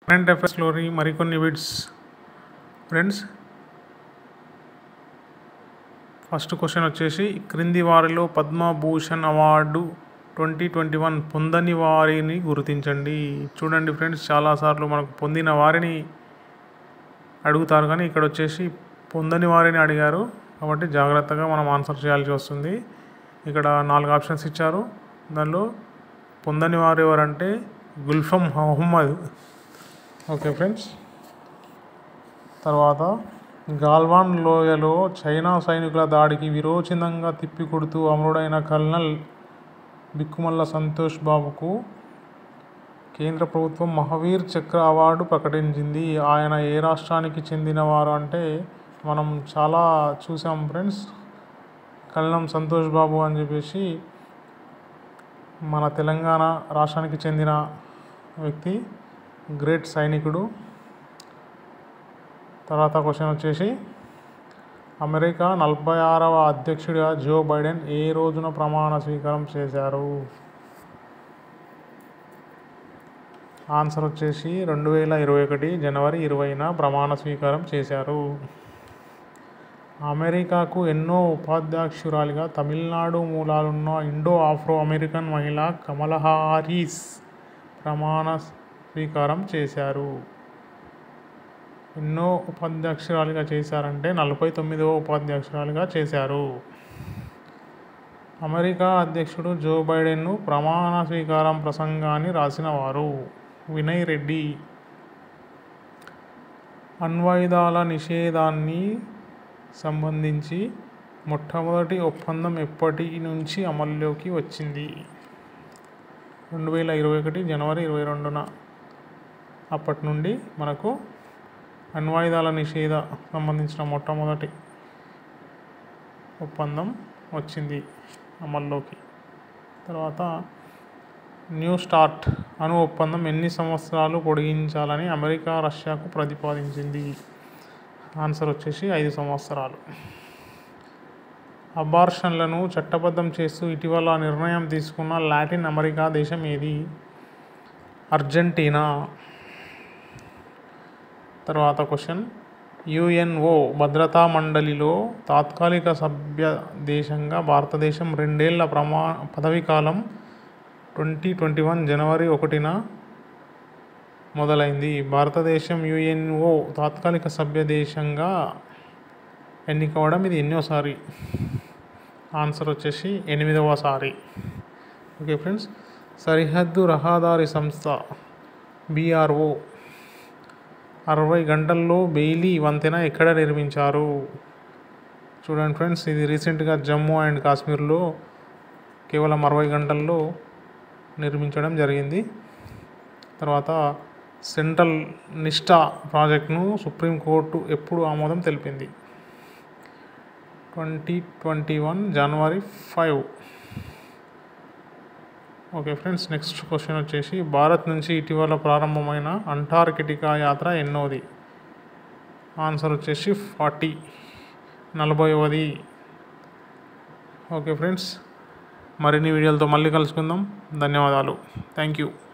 current అఫైర్స్లోని మరికొన్ని bits friends first question వచ్చేసి క్రింది వారిలో Padma Bhushan award twenty twenty one పొందని వారిని గుర్తించండి చూడండి ఫ్రెండ్స్ చాలాసార్లు మనకు పొందిన వారిని అడుగుతారు కానీ ఇక్కడ వచ్చేసి పొందని వారిని అడిగారు కాబట్టి జాగ్రత్తగా మనం ఆన్సర్ చేయాల్సి వస్తుంది ఇక్కడ నాలుగు ఆప్షన్స్ ఇచ్చారు దానిలో పొందని వారు ఎవరంటే గుల్ఫమ్ మహమ్మద్ ఓకే ఫ్రెండ్స్ తర్వాత గాల్వాన్ లోయలో చైనా సైనికుల దాడికి విరోచితంగా తిప్పికొడుతూ అమరుడైన కల్నల్ బిక్కుమల్ల సంతోష్ బాబుకు కేంద్ర ప్రభుత్వం మహావీర్ చక్ర అవార్డు ప్రకటించింది ఆయన ఏ రాష్ట్రానికి చెందినవారు అంటే మనం చాలా చూసాం ఫ్రెండ్స్ కల్నం సంతోష్ బాబు అని చెప్పేసి మన తెలంగాణ రాష్ట్రానికి చెందిన వ్యక్తి గ్రేట్ సైనికుడు తర్వాత క్వశ్చన్ వచ్చేసి అమెరికా నలభై ఆరవ అధ్యక్షుడిగా జో బైడెన్ ఏ రోజున ప్రమాణ స్వీకారం చేశారు ఆన్సర్ వచ్చేసి రెండు వేల ఇరవై ఒకటి జనవరి ఇరవైన ప్రమాణ స్వీకారం చేశారు అమెరికాకు ఎన్నో ఉపాధ్యక్షురాలిగా తమిళనాడు మూలాలున్న ఇండో ఆఫ్రో అమెరికన్ మహిళ కమలా హారిస్ ప్రమాణ స్వీకారం చేశారు ఎన్నో ఉపాధ్యక్షురాలిగా చేశారంటే నలభై తొమ్మిదవ ఉపాధ్యక్షురాలిగా చేశారు అమెరికా అధ్యక్షుడు జో బైడెన్ను ప్రమాణ స్వీకారం ప్రసంగాన్ని రాసిన వారు వినయ్ రెడ్డి అణ్వాయుధాల నిషేధాన్ని సంబంధించి మొట్టమొదటి ఒప్పందం ఎప్పటి నుంచి అమల్లోకి వచ్చింది రెండు వేల ఇరవై ఒకటి జనవరి ఇరవై రెండున అప్పటి నుండి మనకు అణ్వాయుధాల నిషేధ సంబంధించిన మొట్టమొదటి ఒప్పందం వచ్చింది అమల్లోకి తర్వాత న్యూ స్టార్ట్ అణు ఒప్పందం ఎన్ని సంవత్సరాలు పొడిగించాలని అమెరికా రష్యాకు ప్రతిపాదించింది ఆన్సర్ వచ్చేసి ఐదు సంవత్సరాలు అబార్షన్లను చట్టబద్ధం చేస్తూ ఇటీవల నిర్ణయం తీసుకున్న లాటిన్ అమెరికా దేశం ఏది అర్జెంటీనా తర్వాత క్వశ్చన్ యుఎన్ఓ భద్రతా మండలిలో తాత్కాలిక సభ్య దేశంగా భారతదేశం రెండేళ్ల ప్రమా పదవీ కాలం ట్వంటీ ట్వంటీ వన్ జనవరి ఒకటిన మొదలైంది భారతదేశం యుఎన్ఓ తాత్కాలిక సభ్య దేశంగా ఎన్నికవడం ఇది ఎన్నోసారి ఆన్సర్ వచ్చేసి ఎనిమిదవసారి ఓకే ఫ్రెండ్స్ సరిహద్దు రహదారి సంస్థ బీఆర్ఓ అరవై గంటల్లో బెయిలీ వంతెన ఎక్కడ నిర్మించారు చూడండి ఫ్రెండ్స్ ఇది రీసెంట్గా జమ్మూ అండ్ కాశ్మీర్లో కేవలం అరవై గంటల్లో నిర్మించడం జరిగింది తర్వాత సెంట్రల్ నిష్టా ప్రాజెక్ట్ను సుప్రీంకోర్టు ఎప్పుడు ఆమోదం తెలిపింది ట్వంటీ ట్వంటీ వన్ జనవరి five okay friends next question వచ్చేసి భారత్ నుంచి ఇటీవల ప్రారంభమైన అంటార్కిటికా యాత్ర ఎన్నోది ఆన్సర్ వచ్చేసి ఫార్టీ నలభైవది ఓకే ఫ్రెండ్స్ మరిన్ని వీడియోలతో మళ్ళీ కలుసుకుందాం ధన్యవాదాలు థ్యాంక్ యూ